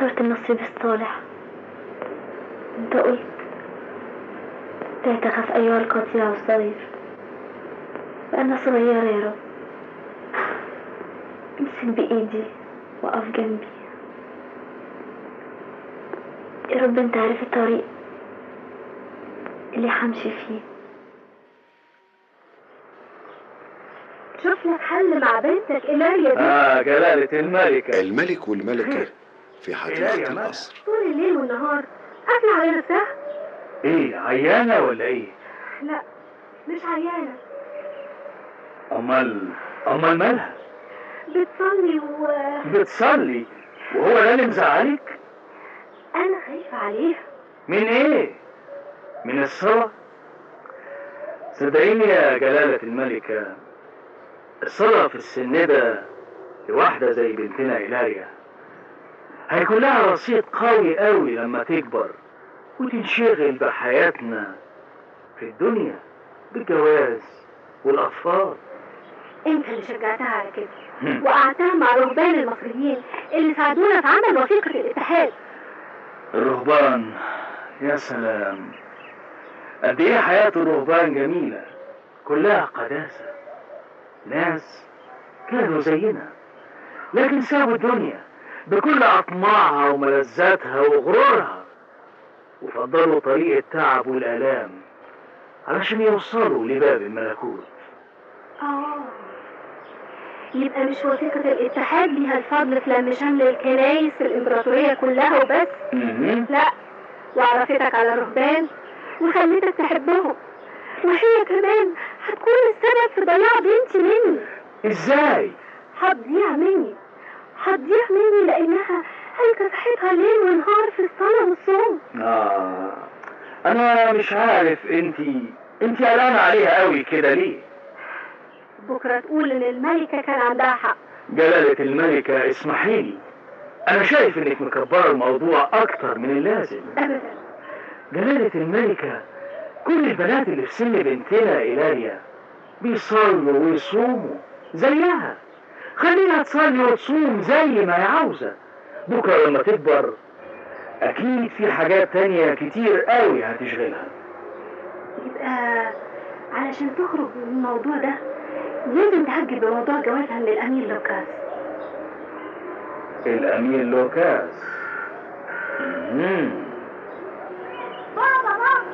اخترت النصيب الصالح انت قلت لا تخف أيها القطيع الصغير فأنا صغيرة يا رب امسك بإيدي وقف جنبي يا رب انت عارف الطريق اللي حمشي فيه شوف لك حل مع بنتك إيلاريا دي آه جلالة الملكة الملك والملكة في إيه حديقة يا القصر طول الليل والنهار قافلة على نفسها إيه عيانة ولا إيه؟ لا مش عيانة أمال أمال مالها؟ بتصلي وأنا بتصلي وهو ده اللي مزعلك؟ خايفة عليها من إيه؟ من الصلاة؟ صدقيني يا جلالة الملكة الصلاة في السن ده لواحدة زي بنتنا إيلاريا هيكون لها رصيد قوي قوي لما تكبر وتنشغل بحياتنا في الدنيا بالجواز والأطفال انت اللي شجعتها على كده وقعدتها مع رهبان المصريين اللي ساعدونا في عمل وثيقة الاتحاد الرهبان يا سلام قد ايه حياة الرهبان جميلة كلها قداسة ناس كانوا زينا لكن سابوا الدنيا بكل أطماعها وملذاتها وغرورها وفضلوا طريق التعب والآلام علشان يوصلوا لباب الملكوت اه يبقى مش وثيقة الاتحاد ليها الفضل في لم شمل الكنايس في الامبراطورية كلها وبس مهم. لا وعرفتك على الرهبان وخليتك تحبهم وهي كمان هتكون السبب في ضياع بنتي مني ازاي هتضيع مني هتضيع مني لانها هيكافحتها ليل ونهار في الصلاة والصوم آه أنا مش عارف أنتي أنتي قلقانة عليها قوي كده ليه؟ بكرة تقول ان الملكة كان عندها حق جلالة الملكة اسمحي لي أنا شايف إنك مكبرة الموضوع أكتر من اللازم ابدا جلالة الملكة كل البنات اللي في سن بنتنا إيلاريا بيصلوا ويصوموا زيها خليها تصلي وتصوم زي ما هي عاوزة بكرة لما تكبر أكيد في حاجات تانية كتير قوي هتشغلها يبقى علشان تخرج من الموضوع ده لازم تهجي بموضوع جوازها من الامير لوكاس الأمير لوكاس مم. بابا بابا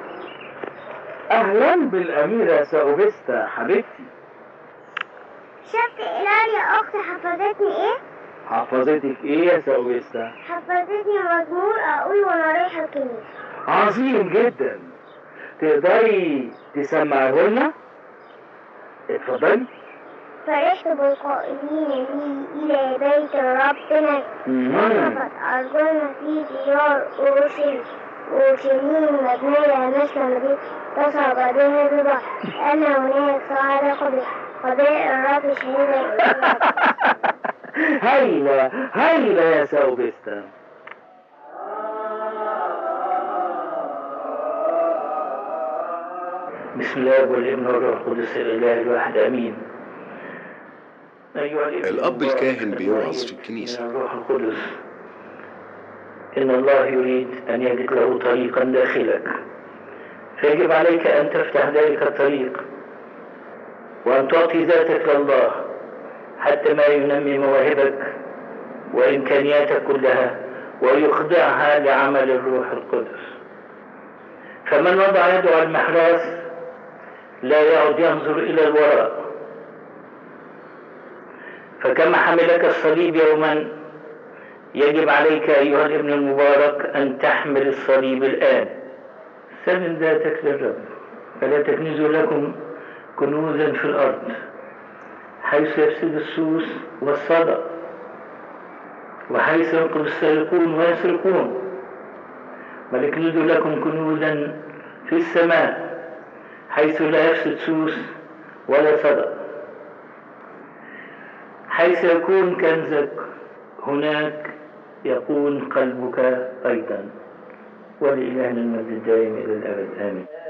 أهلا بالأميرة ساوبستا حبيبتي شفت إيلاريا أختي حفظتني إيه؟ حفظتك إيه يا ساوبستا؟ حفظتني مزمور أقول وأنا رايحة الكنيسة عظيم جدا تقدري تسمعه لنا؟ اتفضلي فرحت بالقائلين لي إلى بيت ربنا وقفت أرجلنا في ديار أورشليم أورشليم مبنية مثل مدينة تصعد بها الربا أنا هناك صعد قبل قضاء الرب شهيدا إلى الرب هايلة هايلة يا ساوبستا بسم الله والابن والروح القدس الاله الواحد امين ايها الابن الأب المبارك الكاهن بيوعظ الرئيس في الكنيسة. من الروح القدس ان الله يريد ان يجد له طريقا داخلك فيجب عليك ان تفتح ذلك الطريق وان تعطي ذاتك لله حتى ما ينمي مواهبك وامكانياتك كلها ويخضعها لعمل الروح القدس فمن وضع يده على المحراث لا يعد ينظر الى الوراء فكما حملك الصليب يوما يجب عليك ايها الابن المبارك ان تحمل الصليب الان سلم ذاتك للرب فلا تكنزوا لكم كنوزا في الارض حيث يفسد السوس والصدى وحيث ينقض السارقون ويسرقون بل اكنزوا لكم كنوزا في السماء حيث لا يفسد سوس ولا صدى حيث يكون كنزك هناك يكون قلبك أيضا ولإلهنا المجد الدائم إلى الأبد آمين